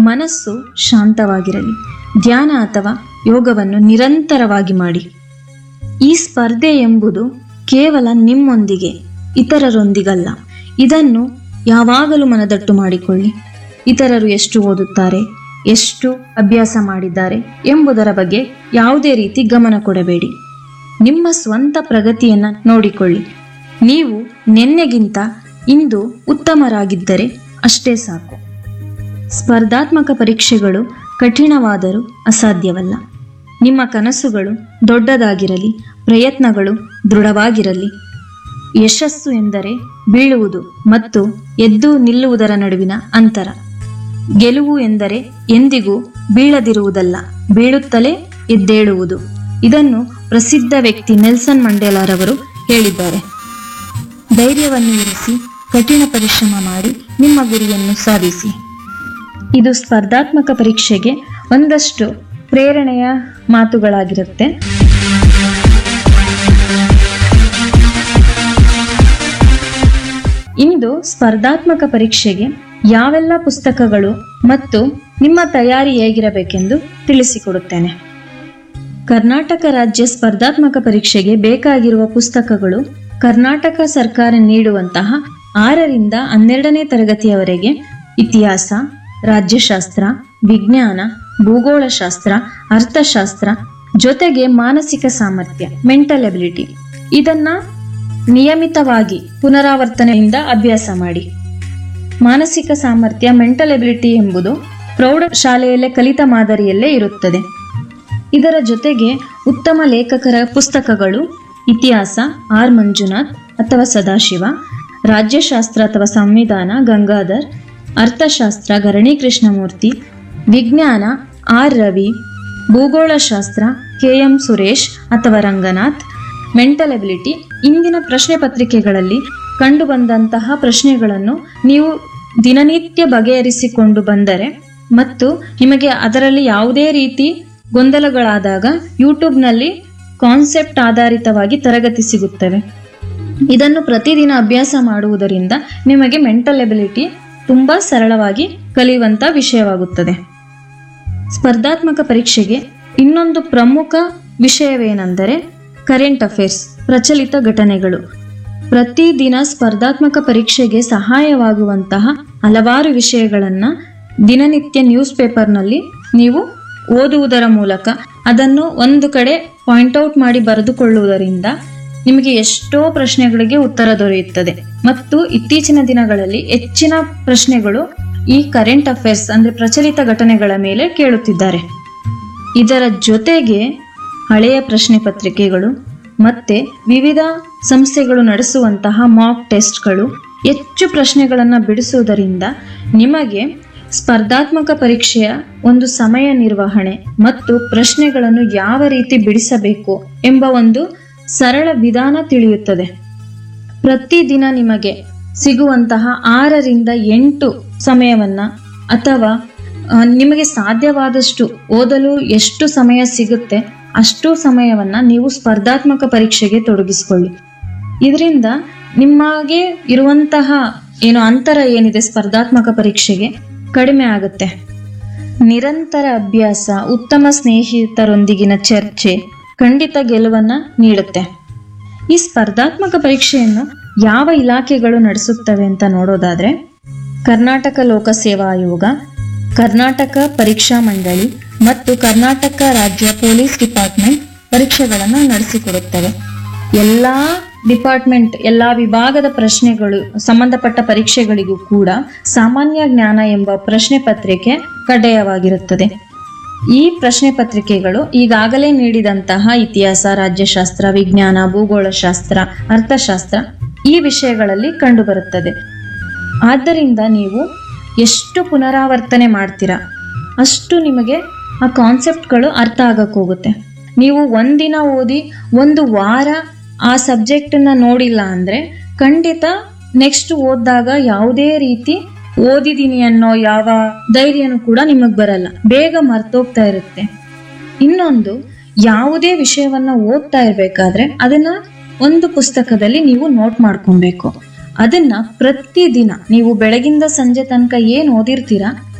ಮನಸ್ಸು ಶಾಂತವಾಗಿರಲಿ ಧ್ಯಾನ ಅಥವಾ ಯೋಗವನ್ನು ನಿರಂತರವಾಗಿ ಮಾಡಿ ಈ ಸ್ಪರ್ಧೆ ಎಂಬುದು ಕೇವಲ ನಿಮ್ಮೊಂದಿಗೆ ಇತರರೊಂದಿಗಲ್ಲ ಇದನ್ನು ಯಾವಾಗಲೂ ಮನದಟ್ಟು ಮಾಡಿಕೊಳ್ಳಿ ಇತರರು ಎಷ್ಟು ಓದುತ್ತಾರೆ ಎಷ್ಟು ಅಭ್ಯಾಸ ಮಾಡಿದ್ದಾರೆ ಎಂಬುದರ ಬಗ್ಗೆ ಯಾವುದೇ ರೀತಿ ಗಮನ ಕೊಡಬೇಡಿ ನಿಮ್ಮ ಸ್ವಂತ ಪ್ರಗತಿಯನ್ನು ನೋಡಿಕೊಳ್ಳಿ ನೀವು ನಿನ್ನೆಗಿಂತ ಇಂದು ಉತ್ತಮರಾಗಿದ್ದರೆ ಅಷ್ಟೇ ಸಾಕು ಸ್ಪರ್ಧಾತ್ಮಕ ಪರೀಕ್ಷೆಗಳು ಕಠಿಣವಾದರೂ ಅಸಾಧ್ಯವಲ್ಲ ನಿಮ್ಮ ಕನಸುಗಳು ದೊಡ್ಡದಾಗಿರಲಿ ಪ್ರಯತ್ನಗಳು ದೃಢವಾಗಿರಲಿ ಯಶಸ್ಸು ಎಂದರೆ ಬೀಳುವುದು ಮತ್ತು ಎದ್ದು ನಿಲ್ಲುವುದರ ನಡುವಿನ ಅಂತರ ಗೆಲುವು ಎಂದರೆ ಎಂದಿಗೂ ಬೀಳದಿರುವುದಲ್ಲ ಬೀಳುತ್ತಲೇ ಎದ್ದೇಳುವುದು ಇದನ್ನು ಪ್ರಸಿದ್ಧ ವ್ಯಕ್ತಿ ನೆಲ್ಸನ್ ಮಂಡೇಲಾರವರು ಹೇಳಿದ್ದಾರೆ ಧೈರ್ಯವನ್ನು ಇರಿಸಿ ಕಠಿಣ ಪರಿಶ್ರಮ ಮಾಡಿ ನಿಮ್ಮ ಗುರಿಯನ್ನು ಸಾಧಿಸಿ ಇದು ಸ್ಪರ್ಧಾತ್ಮಕ ಪರೀಕ್ಷೆಗೆ ಒಂದಷ್ಟು ಪ್ರೇರಣೆಯ ಮಾತುಗಳಾಗಿರುತ್ತೆ ಇಂದು ಸ್ಪರ್ಧಾತ್ಮಕ ಪರೀಕ್ಷೆಗೆ ಯಾವೆಲ್ಲ ಪುಸ್ತಕಗಳು ಮತ್ತು ನಿಮ್ಮ ತಯಾರಿ ಹೇಗಿರಬೇಕೆಂದು ತಿಳಿಸಿಕೊಡುತ್ತೇನೆ ಕರ್ನಾಟಕ ರಾಜ್ಯ ಸ್ಪರ್ಧಾತ್ಮಕ ಪರೀಕ್ಷೆಗೆ ಬೇಕಾಗಿರುವ ಪುಸ್ತಕಗಳು ಕರ್ನಾಟಕ ಸರ್ಕಾರ ನೀಡುವಂತಹ ಆರರಿಂದ ಹನ್ನೆರಡನೇ ತರಗತಿಯವರೆಗೆ ಇತಿಹಾಸ ರಾಜ್ಯಶಾಸ್ತ್ರ ವಿಜ್ಞಾನ ಭೂಗೋಳಶಾಸ್ತ್ರ ಅರ್ಥಶಾಸ್ತ್ರ ಜೊತೆಗೆ ಮಾನಸಿಕ ಸಾಮರ್ಥ್ಯ ಮೆಂಟಲ್ ಎಬಿಲಿಟಿ ಇದನ್ನ ನಿಯಮಿತವಾಗಿ ಪುನರಾವರ್ತನೆಯಿಂದ ಅಭ್ಯಾಸ ಮಾಡಿ ಮಾನಸಿಕ ಸಾಮರ್ಥ್ಯ ಮೆಂಟಲ್ ಎಬಿಲಿಟಿ ಎಂಬುದು ಪ್ರೌಢ ಶಾಲೆಯಲ್ಲೇ ಕಲಿತ ಮಾದರಿಯಲ್ಲೇ ಇರುತ್ತದೆ ಇದರ ಜೊತೆಗೆ ಉತ್ತಮ ಲೇಖಕರ ಪುಸ್ತಕಗಳು ಇತಿಹಾಸ ಆರ್ ಮಂಜುನಾಥ್ ಅಥವಾ ಸದಾಶಿವ ರಾಜ್ಯಶಾಸ್ತ್ರ ಅಥವಾ ಸಂವಿಧಾನ ಗಂಗಾಧರ್ ಅರ್ಥಶಾಸ್ತ್ರ ಗರಣಿ ಕೃಷ್ಣಮೂರ್ತಿ ವಿಜ್ಞಾನ ಆರ್ ರವಿ ಭೂಗೋಳಶಾಸ್ತ್ರ ಕೆ ಎಂ ಸುರೇಶ್ ಅಥವಾ ರಂಗನಾಥ್ ಮೆಂಟಲ್ ಎಬಿಲಿಟಿ ಇಂದಿನ ಪ್ರಶ್ನೆ ಪತ್ರಿಕೆಗಳಲ್ಲಿ ಕಂಡುಬಂದಂತಹ ಪ್ರಶ್ನೆಗಳನ್ನು ನೀವು ದಿನನಿತ್ಯ ಬಗೆಹರಿಸಿಕೊಂಡು ಬಂದರೆ ಮತ್ತು ನಿಮಗೆ ಅದರಲ್ಲಿ ಯಾವುದೇ ರೀತಿ ಗೊಂದಲಗಳಾದಾಗ ಯೂಟ್ಯೂಬ್ನಲ್ಲಿ ಕಾನ್ಸೆಪ್ಟ್ ಆಧಾರಿತವಾಗಿ ತರಗತಿ ಸಿಗುತ್ತವೆ ಇದನ್ನು ಪ್ರತಿದಿನ ಅಭ್ಯಾಸ ಮಾಡುವುದರಿಂದ ನಿಮಗೆ ಮೆಂಟಲ್ ಎಬಿಲಿಟಿ ತುಂಬಾ ಸರಳವಾಗಿ ಕಲಿಯುವಂತ ವಿಷಯವಾಗುತ್ತದೆ ಸ್ಪರ್ಧಾತ್ಮಕ ಪರೀಕ್ಷೆಗೆ ಇನ್ನೊಂದು ಪ್ರಮುಖ ವಿಷಯವೇನೆಂದರೆ ಕರೆಂಟ್ ಅಫೇರ್ಸ್ ಪ್ರಚಲಿತ ಘಟನೆಗಳು ಪ್ರತಿದಿನ ಸ್ಪರ್ಧಾತ್ಮಕ ಪರೀಕ್ಷೆಗೆ ಸಹಾಯವಾಗುವಂತಹ ಹಲವಾರು ವಿಷಯಗಳನ್ನು ದಿನನಿತ್ಯ ನ್ಯೂಸ್ ಪೇಪರ್ನಲ್ಲಿ ನೀವು ಓದುವುದರ ಮೂಲಕ ಅದನ್ನು ಒಂದು ಕಡೆ ಪಾಯಿಂಟ್ ಔಟ್ ಮಾಡಿ ಬರೆದುಕೊಳ್ಳುವುದರಿಂದ ನಿಮಗೆ ಎಷ್ಟೋ ಪ್ರಶ್ನೆಗಳಿಗೆ ಉತ್ತರ ದೊರೆಯುತ್ತದೆ ಮತ್ತು ಇತ್ತೀಚಿನ ದಿನಗಳಲ್ಲಿ ಹೆಚ್ಚಿನ ಪ್ರಶ್ನೆಗಳು ಈ ಕರೆಂಟ್ ಅಫೇರ್ಸ್ ಅಂದ್ರೆ ಪ್ರಚಲಿತ ಘಟನೆಗಳ ಮೇಲೆ ಕೇಳುತ್ತಿದ್ದಾರೆ ಇದರ ಜೊತೆಗೆ ಹಳೆಯ ಪ್ರಶ್ನೆ ಪತ್ರಿಕೆಗಳು ಮತ್ತೆ ವಿವಿಧ ಸಂಸ್ಥೆಗಳು ನಡೆಸುವಂತಹ ಮಾಕ್ ಟೆಸ್ಟ್ಗಳು ಹೆಚ್ಚು ಪ್ರಶ್ನೆಗಳನ್ನು ಬಿಡಿಸುವುದರಿಂದ ನಿಮಗೆ ಸ್ಪರ್ಧಾತ್ಮಕ ಪರೀಕ್ಷೆಯ ಒಂದು ಸಮಯ ನಿರ್ವಹಣೆ ಮತ್ತು ಪ್ರಶ್ನೆಗಳನ್ನು ಯಾವ ರೀತಿ ಬಿಡಿಸಬೇಕು ಎಂಬ ಒಂದು ಸರಳ ವಿಧಾನ ತಿಳಿಯುತ್ತದೆ ಪ್ರತಿದಿನ ನಿಮಗೆ ಸಿಗುವಂತಹ ಆರರಿಂದ ಎಂಟು ಸಮಯವನ್ನ ಅಥವಾ ಆ, ನಿಮಗೆ ಸಾಧ್ಯವಾದಷ್ಟು ಓದಲು ಎಷ್ಟು ಸಮಯ ಸಿಗುತ್ತೆ ಅಷ್ಟು ಸಮಯವನ್ನ ನೀವು ಸ್ಪರ್ಧಾತ್ಮಕ ಪರೀಕ್ಷೆಗೆ ತೊಡಗಿಸಿಕೊಳ್ಳಿ ಇದರಿಂದ ನಿಮಗೆ ಇರುವಂತಹ ಏನು ಅಂತರ ಏನಿದೆ ಸ್ಪರ್ಧಾತ್ಮಕ ಪರೀಕ್ಷೆಗೆ ಕಡಿಮೆ ಆಗುತ್ತೆ ನಿರಂತರ ಅಭ್ಯಾಸ ಉತ್ತಮ ಸ್ನೇಹಿತರೊಂದಿಗಿನ ಚರ್ಚೆ ಖಂಡಿತ ಗೆಲುವನ್ನ ನೀಡುತ್ತೆ ಈ ಸ್ಪರ್ಧಾತ್ಮಕ ಪರೀಕ್ಷೆಯನ್ನು ಯಾವ ಇಲಾಖೆಗಳು ನಡೆಸುತ್ತವೆ ಅಂತ ನೋಡೋದಾದ್ರೆ ಕರ್ನಾಟಕ ಲೋಕಸೇವಾ ಆಯೋಗ ಕರ್ನಾಟಕ ಪರೀಕ್ಷಾ ಮಂಡಳಿ ಮತ್ತು ಕರ್ನಾಟಕ ರಾಜ್ಯ ಪೊಲೀಸ್ ಡಿಪಾರ್ಟ್ಮೆಂಟ್ ಪರೀಕ್ಷೆಗಳನ್ನು ನಡೆಸಿಕೊಡುತ್ತವೆ ಎಲ್ಲಾ ಡಿಪಾರ್ಟ್ಮೆಂಟ್ ಎಲ್ಲಾ ವಿಭಾಗದ ಪ್ರಶ್ನೆಗಳು ಸಂಬಂಧಪಟ್ಟ ಪರೀಕ್ಷೆಗಳಿಗೂ ಕೂಡ ಸಾಮಾನ್ಯ ಜ್ಞಾನ ಎಂಬ ಪ್ರಶ್ನೆ ಪತ್ರಿಕೆ ಕಡ್ಡಾಯವಾಗಿರುತ್ತದೆ ಈ ಪ್ರಶ್ನೆ ಪತ್ರಿಕೆಗಳು ಈಗಾಗಲೇ ನೀಡಿದಂತಹ ಇತಿಹಾಸ ರಾಜ್ಯಶಾಸ್ತ್ರ ವಿಜ್ಞಾನ ಭೂಗೋಳಶಾಸ್ತ್ರ ಅರ್ಥಶಾಸ್ತ್ರ ಈ ವಿಷಯಗಳಲ್ಲಿ ಕಂಡುಬರುತ್ತದೆ ಆದ್ದರಿಂದ ನೀವು ಎಷ್ಟು ಪುನರಾವರ್ತನೆ ಮಾಡ್ತೀರಾ ಅಷ್ಟು ನಿಮಗೆ ಆ ಕಾನ್ಸೆಪ್ಟ್ಗಳು ಅರ್ಥ ಆಗಕ್ಕೆ ಹೋಗುತ್ತೆ ನೀವು ಒಂದಿನ ಓದಿ ಒಂದು ವಾರ ಆ ಸಬ್ಜೆಕ್ಟನ್ನ ನೋಡಿಲ್ಲ ಅಂದ್ರೆ ಖಂಡಿತ ನೆಕ್ಸ್ಟ್ ಓದಿದಾಗ ಯಾವುದೇ ರೀತಿ ಓದಿದೀನಿ ಅನ್ನೋ ಯಾವ ಧೈರ್ಯನೂ ಕೂಡ ನಿಮಗ್ ಬರಲ್ಲ ಬೇಗ ಮರ್ತೋಗ್ತಾ ಇರುತ್ತೆ ಇನ್ನೊಂದು ಯಾವುದೇ ವಿಷಯವನ್ನ ಓದ್ತಾ ಇರ್ಬೇಕಾದ್ರೆ ಅದನ್ನ ಒಂದು ಪುಸ್ತಕದಲ್ಲಿ ನೀವು ನೋಟ್ ಮಾಡ್ಕೊಬೇಕು ಅದನ್ನ ಪ್ರತಿದಿನ ನೀವು ಬೆಳಗಿಂದ ಸಂಜೆ ತನಕ ಏನ್ ಓದಿರ್ತೀರಾ